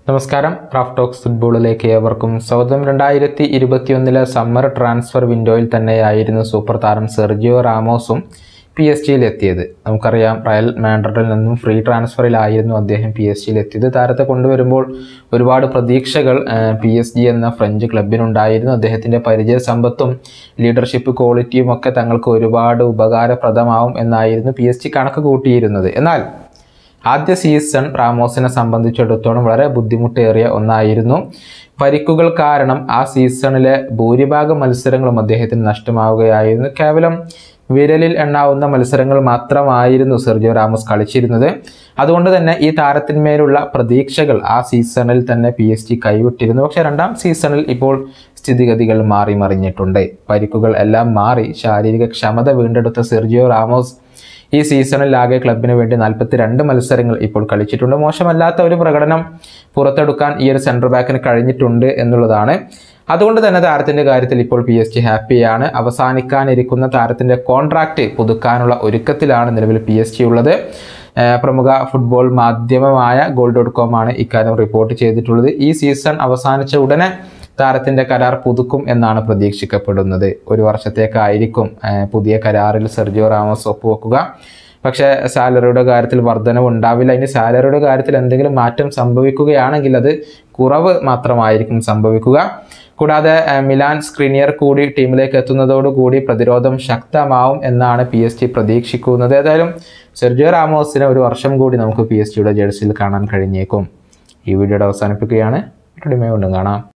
നമസ്കാരം Raf talks ഫുട്ബോളിലേക്ക് ഏവർക്കും സ്വാഗതം രണ്ടായിരത്തി ഇരുപത്തിയൊന്നിലെ സമ്മർ ട്രാൻസ്ഫർ വിൻഡോയിൽ തന്നെയായിരുന്നു സൂപ്പർ താരം സെർജിയോ റാമോസും പി എസ് ജിയിൽ എത്തിയത് നമുക്കറിയാം റയൽ മാൻഡ്രിഡിൽ നിന്നും ഫ്രീ ട്രാൻസ്ഫറിലായിരുന്നു അദ്ദേഹം പി എസ് ജിയിൽ എത്തിയത് താരത്തെ കൊണ്ടുവരുമ്പോൾ ഒരുപാട് പ്രതീക്ഷകൾ പി എസ് ജി എന്ന ഫ്രഞ്ച് ക്ലബിനുണ്ടായിരുന്നു അദ്ദേഹത്തിൻ്റെ പരിചയ സമ്പത്തും ലീഡർഷിപ്പ് ക്വാളിറ്റിയും ഒക്കെ തങ്ങൾക്ക് ഒരുപാട് ഉപകാരപ്രദമാവും എന്നായിരുന്നു പി എസ് ജി കണക്ക് കൂട്ടിയിരുന്നത് എന്നാൽ ആദ്യ സീസൺ റാമോസിനെ സംബന്ധിച്ചിടത്തോളം വളരെ ബുദ്ധിമുട്ടേറിയ ഒന്നായിരുന്നു പരിക്കുകൾ കാരണം ആ സീസണിലെ ഭൂരിഭാഗം മത്സരങ്ങളും അദ്ദേഹത്തിന് നഷ്ടമാവുകയായിരുന്നു കേവലം വിരലിൽ എണ്ണാവുന്ന മത്സരങ്ങൾ മാത്രമായിരുന്നു സെർജിയോ റാമോസ് കളിച്ചിരുന്നത് അതുകൊണ്ട് തന്നെ ഈ താരത്തിന്മേലുള്ള പ്രതീക്ഷകൾ ആ സീസണിൽ തന്നെ പി എസ് ജി കൈവിട്ടിരുന്നു പക്ഷേ രണ്ടാം സീസണിൽ ഇപ്പോൾ സ്ഥിതിഗതികൾ മാറി മറിഞ്ഞിട്ടുണ്ട് പരിക്കുകൾ എല്ലാം മാറി ശാരീരിക ക്ഷമത വീണ്ടെടുത്ത സെർജിയോ റാമോസ് ഈ സീസണിൽ ആകെ ക്ലബിന് വേണ്ടി നാൽപ്പത്തി രണ്ട് മത്സരങ്ങൾ ഇപ്പോൾ കളിച്ചിട്ടുണ്ട് മോശമല്ലാത്ത ഒരു പ്രകടനം പുറത്തെടുക്കാൻ ഈ ഒരു സെൻട്രൽ ബാക്കിന് കഴിഞ്ഞിട്ടുണ്ട് എന്നുള്ളതാണ് അതുകൊണ്ട് തന്നെ താരത്തിൻ്റെ കാര്യത്തിൽ ഇപ്പോൾ പി എസ് ജി ഹാപ്പിയാണ് അവസാനിക്കാനിരിക്കുന്ന താരത്തിൻ്റെ കോൺട്രാക്റ്റ് പുതുക്കാനുള്ള ഒരുക്കത്തിലാണ് നിലവിൽ പി എസ് ജി ഉള്ളത് ഏഹ് പ്രമുഖ ഫുട്ബോൾ മാധ്യമമായ ഗോൾ ഡോട്ട് കോം ആണ് ഇക്കാര്യം റിപ്പോർട്ട് ചെയ്തിട്ടുള്ളത് ഈ സീസൺ അവസാനിച്ച ഉടനെ താരത്തിൻ്റെ കരാർ പുതുക്കും എന്നാണ് പ്രതീക്ഷിക്കപ്പെടുന്നത് ഒരു വർഷത്തേക്കായിരിക്കും ഏഹ് പുതിയ കരാറിൽ സെർജിയോ റാമോസ് ഒപ്പുവെക്കുക പക്ഷേ സാലറിയുടെ കാര്യത്തിൽ വർധനവ് ഉണ്ടാവില്ല ഇനി സാലറിയുടെ കാര്യത്തിൽ എന്തെങ്കിലും മാറ്റം സംഭവിക്കുകയാണെങ്കിൽ അത് കുറവ് മാത്രമായിരിക്കും സംഭവിക്കുക കൂടാതെ ഏഹ് മിലാൻ സ്ക്രീനിയർ കൂടി ടീമിലേക്ക് എത്തുന്നതോടുകൂടി പ്രതിരോധം ശക്തമാവും എന്നാണ് പി എസ് ജി പ്രതീക്ഷിക്കുന്നത് ഏതായാലും സെർജിയോ റാമോസിനെ ഒരു വർഷം കൂടി നമുക്ക് പി എസ് ജിയുടെ ജേഴ്സിയിൽ കാണാൻ കഴിഞ്ഞേക്കും ഈ വീഡിയോയുടെ അവസാനിപ്പിക്കുകയാണ് വീണ്ടും കാണാം